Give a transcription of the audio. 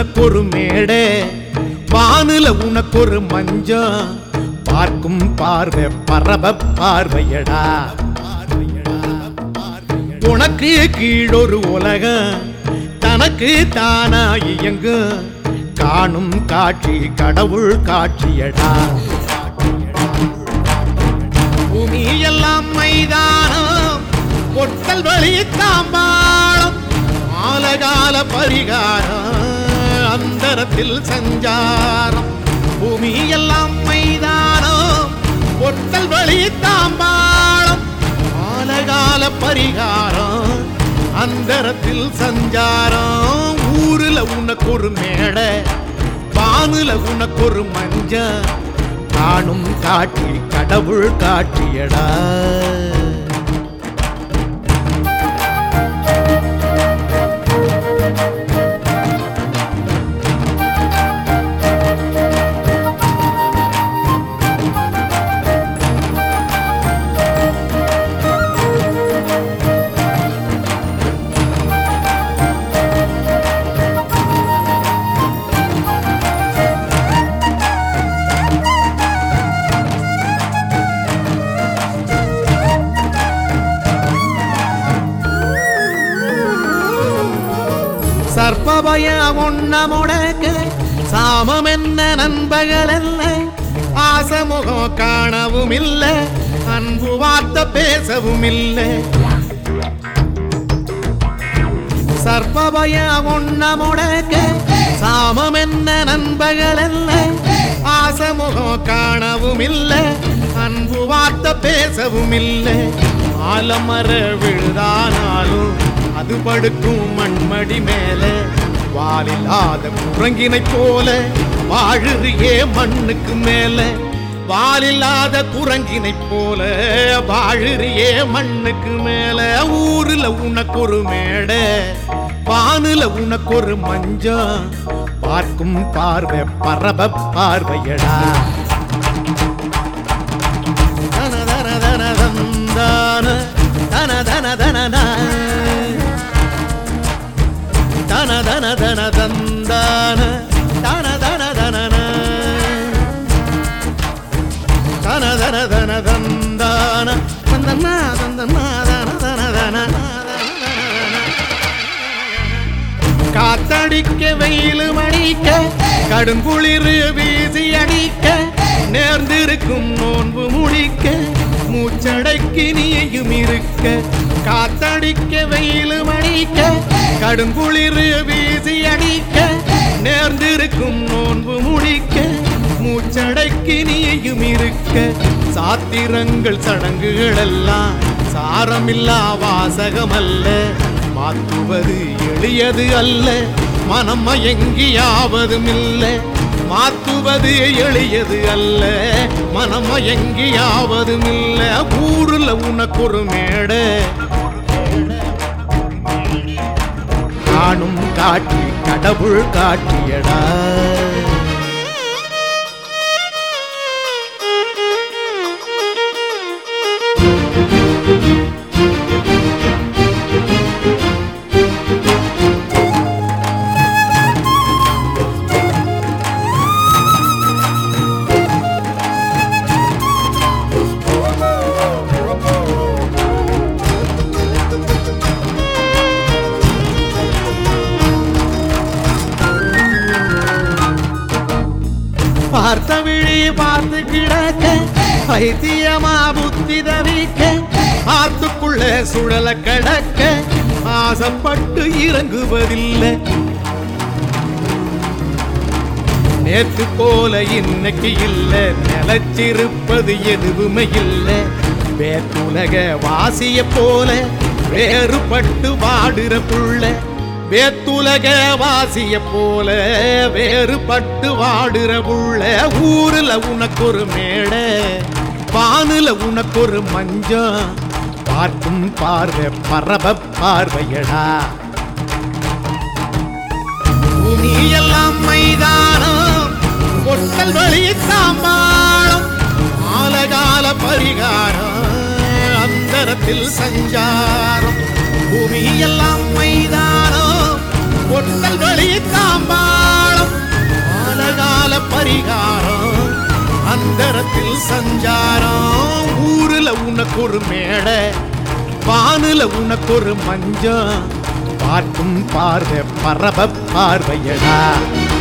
உனக்கு ஒரு மேடை வானுல உனக்கு ஒரு மஞ்சம் பார்க்கும் பார்வை பரப பார்வையடா உனக்கு கீழொரு உலகம் தனக்கு தானா இயங்கும் காணும் காட்சி கடவுள் காட்சியடா பூமி எல்லாம் மைதானம் பொட்டல் வழி தாம்பாளம் ஆலகால பரிகாரம் அந்தரத்தில் சஞ்சாரம் பூமி எல்லாம் மைதானம் பொட்டல் வழி தாம்பாளம் ஆலகால பரிகாரம் அந்தரத்தில் சஞ்சாரம் ஊருல உனக்கு ஒரு மேடை வானுல உனக்கு ஒரு மஞ்ச காணும் காட்சி கடவுள் காட்சியடா சர்ப்பபய ஒன்ன முடக்க சாமம் என்ன நண்பகல் அல்ல ஆசமுகம் காணவும் இல்ல அன்பு வார்த்தை பேசவும் இல்லை சர்ப்பபய ஒன்ன முடக்க சாமம் என்ன நண்பகல் அல்ல ஆசமுகம் காணவும் இல்ல அன்பு வார்த்தை பேசவும் இல்லை ஆலமர விழுதானாலும் அது படுக்கும் மண்மடி மேல வாலில்லாத குரங்கினை போல வாழுறியே மண்ணுக்கு மேல வாலில்லாத குரங்கினை போல வாழுறியே மண்ணுக்கு மேல ஊருல உனக்கு ஒரு மேடை வானுல உனக்கு ஒரு மஞ்சம் பார்க்கும் பார்வை பரப பார்வையடா தன தன தன தந்தான தன தன தன தன தன தன தந்தான தன தன தன தன தன தன தந்தான தந்தனா தந்தனா தன தன தன காத்தடிக்க வெயில் மணிக்க கடுங்குளிர் வீசி அடிக்க நேர்ந்திருக்கும் நோன்பு முடிக்க மூச்சடைக்கு நீயும் இருக்க காத்தடிக்க வெயில் மணிக்க கடுங்குளிர் வீசி அடிக்க நேர்ந்திருக்கும் நோன்பு முடிக்க மூச்சடைக்கு நீயும் இருக்க சாத்திரங்கள் சடங்குகள் எல்லாம் சாரமில்லா வாசகமல்ல மாற்றுவது எளியது அல்ல மனம் மயங்கியாவதும் இல்லை மாற்றுவது எளியது அல்ல மனம் மயங்கியாவதும் இல்லை ஊருல உனக்கு ஒரு மேடை காணும் காட்சி கடவுள் காட்டியடா பார்த்த விழி பார்த்து கிடக்க பைத்தியமா புத்தி தவிக்க ஆத்துக்குள்ள சுழல கடக்க ஆசைப்பட்டு இறங்குவதில்லை நேத்து போல இன்னைக்கு இல்ல நிலைச்சிருப்பது எதுவுமே இல்ல வேத்துலக வாசிய போல வேறுபட்டு வாடுற புள்ள வேத்துலக வாசிய போல வேறுபட்டு வாடுற புள்ள ஊருல உனக்கு ஒரு மேடை வானுல உனக்கு ஒரு மஞ்சம் பார்க்கும் பார்வை பரப பார்வையடா பூமி எல்லாம் மைதானம் பொட்டல் வழி தாம்பாளம் ஆலகால பரிகாரம் அந்தரத்தில் சஞ்சாரம் பூமி எல்லாம் மைதானம் பொட்டல் வழி தாம்பாளம் பரிகாரம் அந்தரத்தில் சஞ்சாரம் ஊருல உனக்கு ஒரு மேடை வானுல உனக்கு ஒரு மஞ்சம் பார்க்கும் பார்வை பரப பார்வையடா